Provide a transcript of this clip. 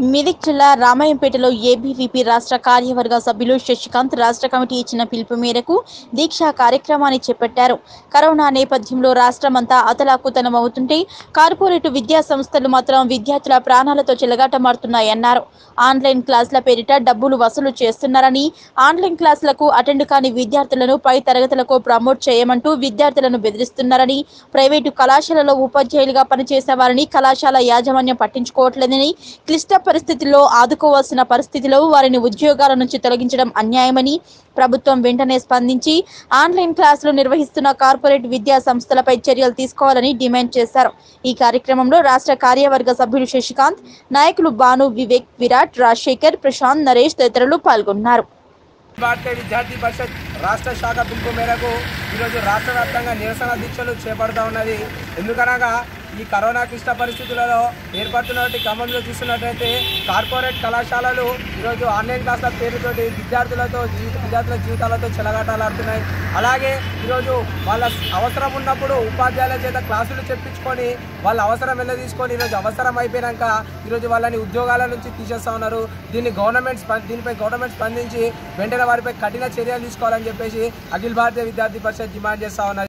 మెదక్ జిల్లా రామాయంపేటలో ఏబీవీపీ రాష్ట్ర కార్యవర్గ సభ్యులు శశికాంత్ రాష్ట్ర కమిటీ ఇచ్చిన పిలుపు మేరకు దీక్షా కార్యక్రమాన్ని చేపట్టారు కరోనా నేపథ్యంలో రాష్ట్రమంతా అతలాకుతలమవుతుంటే కార్పొరేట్ విద్యా సంస్థలు మాత్రం విద్యార్థుల ప్రాణాలతో చెలగాటమాడుతున్నాయన్నారు ఆన్లైన్ క్లాసుల పేరిట డబ్బులు వసూలు చేస్తున్నారని ఆన్లైన్ క్లాసులకు అటెండ్ కాని విద్యార్థులను పై తరగతులకు ప్రమోట్ చేయమంటూ విద్యార్థులను బెదిరిస్తున్నారని ప్రైవేటు కళాశాలలో ఉపాధ్యాయులుగా పనిచేసే వారిని కళాశాల యాజమాన్యం పట్టించుకోవట్లేదని క్లిష్ట పరిస్థితుల్లో ఆదుకోవాల్సిన పరిస్థితిలో వారిని ఉద్యోగాల నుంచి తొలగించడం అన్యాయమని ప్రభుత్వం వెంటనే స్పందించి ఆన్లైన్ క్లాసులు నిర్వహిస్తున్న కార్పొరేట్ విద్యా సంస్థలపై చర్యలు తీసుకోవాలని డిమాండ్ చేశారు ఈ కార్యక్రమంలో రాష్ట్ర కార్యవర్గ సభ్యులు శశికాంత్ నాయకులు భాను వివేక్ విరాట్ రాజశేఖర్ ప్రశాంత్ నరేష్ తదితరులు పాల్గొన్నారు భారతీయ విద్యార్థి పరిషత్ రాష్ట్ర శాఖ పిలుపు మేరకు ఈరోజు రాష్ట్ర వ్యాప్తంగా నిరసన దీక్షలు చేపడుతూ ఉన్నది ఎందుకనగా ఈ కరోనా క్లిష్ట పరిస్థితులలో ఏర్పడుతున్నటువంటి క్రమంలో చూస్తున్నట్టయితే కార్పొరేట్ కళాశాలలు ఈరోజు ఆన్లైన్ క్లాసుల పేరుతోటి విద్యార్థులతో జీవిత విద్యార్థుల జీవితాలతో చెలగాటాలాడుతున్నాయి అలాగే ఈరోజు వాళ్ళ అవసరం ఉన్నప్పుడు ఉపాధ్యాయుల చేత క్లాసులు చెప్పించుకొని వాళ్ళ అవసరం వెళ్ళ తీసుకొని ఈరోజు అవసరం అయిపోయాక ఈరోజు వాళ్ళని ఉద్యోగాల నుంచి తీసేస్తా ఉన్నారు దీన్ని గవర్నమెంట్ స్పం- దీనిపై గవర్నమెంట్ స్పందించి వెంటనే వారిపై కఠిన చర్యలు తీసుకోవాలని చెప్పేసి అఖిల భారతీయ విద్యార్థి పరిషత్ డిమాండ్ చేస్తా ఉన్నది